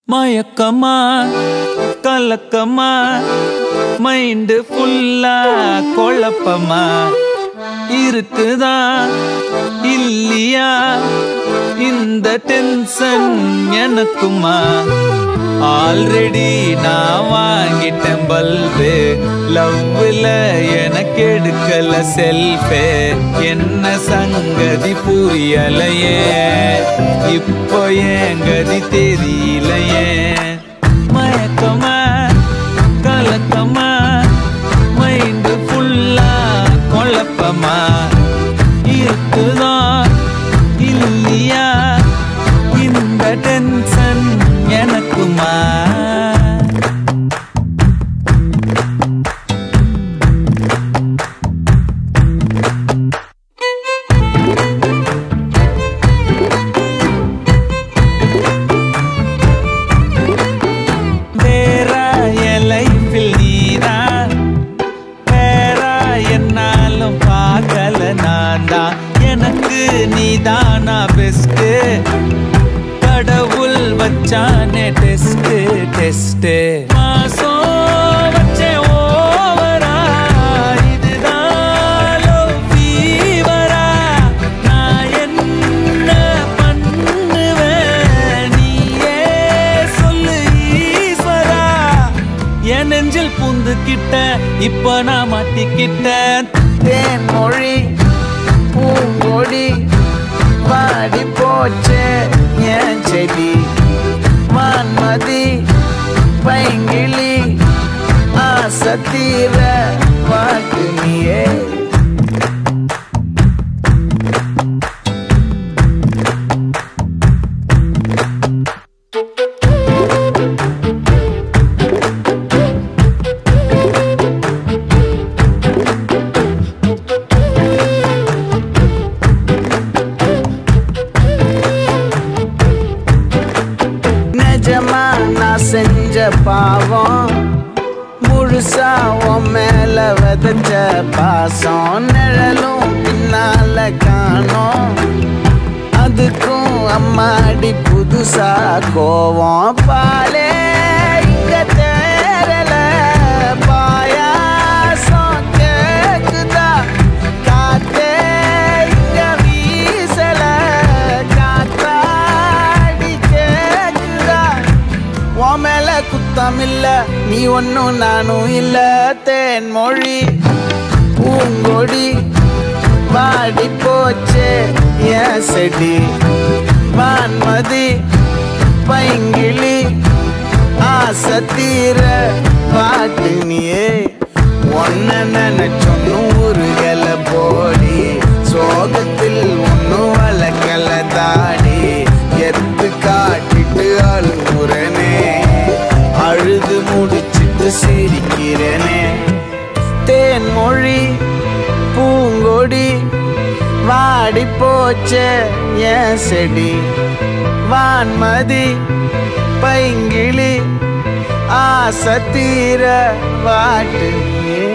மயக்கமா கலக்கமா மைண்டு ஃபுல்லா குழப்பமா இருக்குதா இல்லையா இந்த டென்ஷன் எனக்குமா ஆல்ரெடி நான் வாங்கிட்டேன் பல்பு லவ்ல எனக்கு எடுக்கல செல்ஃபே என்ன சங்கதி புரியலையே இப்போ ஏன் கதி தெரியலையே மயக்கமா கலக்கமா மைண்டு ஃபுல்லா குழப்பமா இருக்குதா இல்லையா இந்த டென்ஷன் எனக்குமா வேறா என் லைஃபில் நீதான் வேறா என்னாலும் பார்க்கல நான் தான் எனக்கு நீதானா பெஸ்ட் கடவுள் வச்சானே டெஸ்ட் டெஸ்ட் மாசம் வச்சே ஓவரா இதுதான் love fever ஆ? நான் என்ன பண்ணுவேன் நீயே சொல்லு ஈஸ்வரா என் நெஞ்சில் பூந்துக்கிட்ட இப்ப நான் மாட்டிக்கிட்டேன் தேன் மொழி பூங்கொடி பாடி போச்சே என் செடி வான்மதி பைங்கிளி ஆசத்தீர வாக்கு நீயே நிஜமா நான் செஞ்ச பாவம் முழுசா உன் மேல விதைச்ச பாசம் நிழலும் பின்னால காணோம் அதுக்கும் அம்மாடி புதுசா கோவம் பாலே இங்க தேரல பாயாசம் கேக்குதா காத்தே இங்க வீசல காத்தாடி கேக்குதா உன் மேல குத்தம் இல்ல நீ ஒன்னும் நானும் இல்ல தேன் மொழி பூங்கொடி வாடி போச்சே என் செடி வான்மதி பைங்கிளி ஆசை தீர பாட்டு நீயே ஒன்ன நினைச்சொன்னு ஊருகல போடி சோகத்தில் ஒன்னும் வளர்க்கல தாடி எத்து காட்டிட்டு அழுகுறனே அழுது முடிச்சிட்டு சிரிக்கிறனே தேன் மொழி பூங்கொடி வாடி போச்சே என் செடி வான்மதி பைங்கிளி ஆசை தீர வாட்டு நீயே